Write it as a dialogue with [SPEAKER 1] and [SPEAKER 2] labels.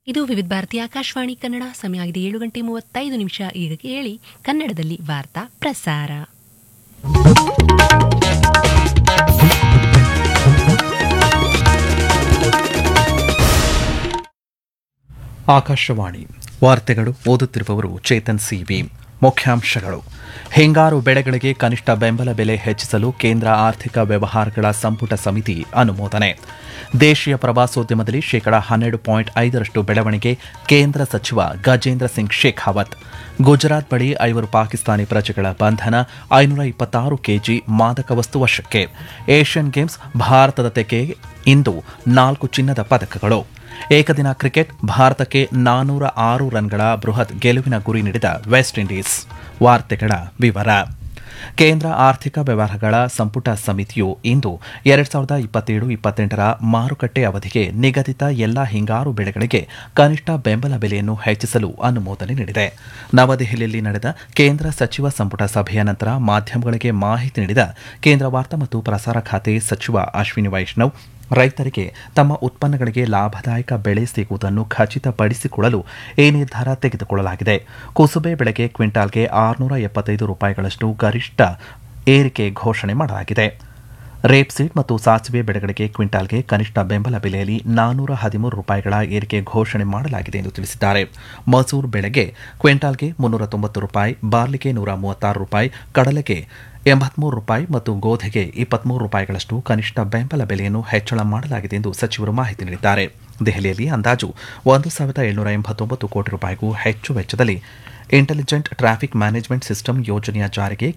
[SPEAKER 1] ಇದು ವಿವಿಧ ಭಾರತಿ ಆಕಾಶವಾಣಿ ಕನ್ನಡ ಸಮಯ ಆಗಿದೆ ಏಳು ಗಂಟೆ ಮೂವತ್ತೈದು ನಿಮಿಷ ಈಗ ಕೇಳಿ ಕನ್ನಡದಲ್ಲಿ ವಾರ್ತಾ ಪ್ರಸಾರ
[SPEAKER 2] ಆಕಾಶವಾಣಿ ವಾರ್ತೆಗಳು ಓದುತ್ತಿರುವವರು ಚೇತನ್ ಸಿವಿ ಮುಖ್ಯಾಂಶಗಳು ಹಿಂಗಾರು ಬೆಳೆಗಳಿಗೆ ಕನಿಷ್ಠ ಬೆಂಬಲ ಬೆಲೆ ಹೆಚ್ಚಿಸಲು ಕೇಂದ್ರ ಆರ್ಥಿಕ ವ್ಯವಹಾರಗಳ ಸಂಪುಟ ಸಮಿತಿ ಅನುಮೋದನೆ ದೇಶೀಯ ಪ್ರವಾಸೋದ್ಯಮದಲ್ಲಿ ಶೇಕಡಾ ಹನ್ನೆರಡು ಪಾಯಿಂಟ್ ಐದರಷ್ಟು ಬೆಳವಣಿಗೆ ಕೇಂದ್ರ ಸಚಿವ ಗಜೇಂದ್ರ ಸಿಂಗ್ ಶೇಖಾವತ್ ಗುಜರಾತ್ ಬಳಿ ಐವರು ಪಾಕಿಸ್ತಾನಿ ಪ್ರಜೆಗಳ ಬಂಧನ ಐನೂರ ಇಪ್ಪತ್ತಾರು ಕೆಜಿ ಮಾದಕ ವಸ್ತು ವಶಕ್ಕೆ ಏಷ್ಯನ್ ಗೇಮ್ಸ್ ಭಾರತದ ತೆಗೆ ಇಂದು ನಾಲ್ಕು ಚಿನ್ನದ ಪದಕಗಳು ಏಕದಿನ ಕ್ರಿಕೆಟ್ ಭಾರತಕ್ಕೆ ನಾನೂರ ಆರು ರನ್ಗಳ ಬೃಹತ್ ಗೆಲುವಿನ ಗುರಿ ನೀಡಿದ ವೆಸ್ಟ್ ಇಂಡೀಸ್ ವಾರ್ತೆಗಳ ವಿವರ ಕೇಂದ್ರ ಆರ್ಥಿಕ ವ್ಯವಹಾರಗಳ ಸಂಪುಟ ಸಮಿತಿಯು ಇಂದು ಎರಡ್ ಸಾವಿರದ ಇಪ್ಪತ್ತೇಳು ಇಪ್ಪತ್ತೆಂಟರ ಮಾರುಕಟ್ಟೆ ಅವಧಿಗೆ ನಿಗದಿತ ಎಲ್ಲಾ ಹಿಂಗಾರು ಬೆಳೆಗಳಿಗೆ ಕನಿಷ್ಠ ಬೆಂಬಲ ಬೆಲೆಯನ್ನು ಹೆಚ್ಚಿಸಲು ಅನುಮೋದನೆ ನೀಡಿದೆ ನವದೆಹಲಿಯಲ್ಲಿ ನಡೆದ ಕೇಂದ್ರ ಸಚಿವ ಸಂಪುಟ ಸಭೆಯ ನಂತರ ಮಾಧ್ಯಮಗಳಿಗೆ ಮಾಹಿತಿ ನೀಡಿದ ಕೇಂದ್ರ ವಾರ್ತಾ ಮತ್ತು ಪ್ರಸಾರ ಖಾತೆ ಸಚಿವ ಅಶ್ವಿನಿ ವೈಷ್ಣವ್ ರೈತರಿಗೆ ತಮ್ಮ ಉತ್ಪನ್ನಗಳಿಗೆ ಲಾಭದಾಯಕ ಬೆಲೆ ಸಿಗುವುದನ್ನು ಖಚಿತಪಡಿಸಿಕೊಳ್ಳಲು ಈ ನಿರ್ಧಾರ ತೆಗೆದುಕೊಳ್ಳಲಾಗಿದೆ ಕುಸುಬೆ ಬೆಳೆಗೆ ಕ್ವಿಂಟಾಲ್ಗೆ ಆರುನೂರ ಎಪ್ಪತ್ತೈದು ರೂಪಾಯಿಗಳಷ್ಟು ಗರಿಷ್ಠ ಏರಿಕೆ ಘೋಷಣೆ ಮಾಡಲಾಗಿದೆ ರೇಪ್ಸೀಡ್ ಮತ್ತು ಸಾಸಿವೆ ಬೆಳೆಗಳಿಗೆ ಕ್ವಿಂಟಾಲ್ಗೆ ಕನಿಷ್ಠ ಬೆಂಬಲ ಬೆಲೆಯಲ್ಲಿ ನಾನೂರ ಹದಿಮೂರು ರೂಪಾಯಿಗಳ ಏರಿಕೆ ಘೋಷಣೆ ಮಾಡಲಾಗಿದೆ ಎಂದು ತಿಳಿಸಿದ್ದಾರೆ ಮಸೂರ್ ಬೆಳೆಗೆ ಕ್ವಿಂಟಾಲ್ಗೆ ಮುನ್ನೂರ ತೊಂಬತ್ತು ರೂಪಾಯಿ ಬಾರ್ಲಿಗೆ ನೂರ ಮೂವತ್ತಾರು ರೂಪಾಯಿ ಕಡಲೆಗೆ ಎಂಬತ್ಮೂರು ರೂಪಾಯಿ ಮತ್ತು ಗೋಧಿಗೆ ಇಪ್ಪತ್ಮೂರು ರೂಪಾಯಿಗಳಷ್ಟು ಕನಿಷ್ಠ ಬೆಂಬಲ ಬೆಲೆಯನ್ನು ಹೆಚ್ಚಳ ಮಾಡಲಾಗಿದೆ ಎಂದು ಸಚಿವರು ಮಾಹಿತಿ ನೀಡಿದ್ದಾರೆ ದೆಹಲಿಯಲ್ಲಿ ಅಂದಾಜು ಒಂದು ಸಾವಿರದ ಏಳ್ನೂರ ಎಂಬತ್ತೊಂಬತ್ತು ಕೋಟಿ ರೂಪಾಯಿಗೂ ಹೆಚ್ಚು ವೆಚ್ಚದಲ್ಲಿ ಇಂಟೆಲಿಜೆಂಟ್ ಟ್ರಾಫಿಕ್ ಮ್ಯಾನೇಜ್ಮೆಂಟ್ ಸಿಸ್ಟಮ್ ಯೋಜನೆಯ ಜಾರಿಗೆ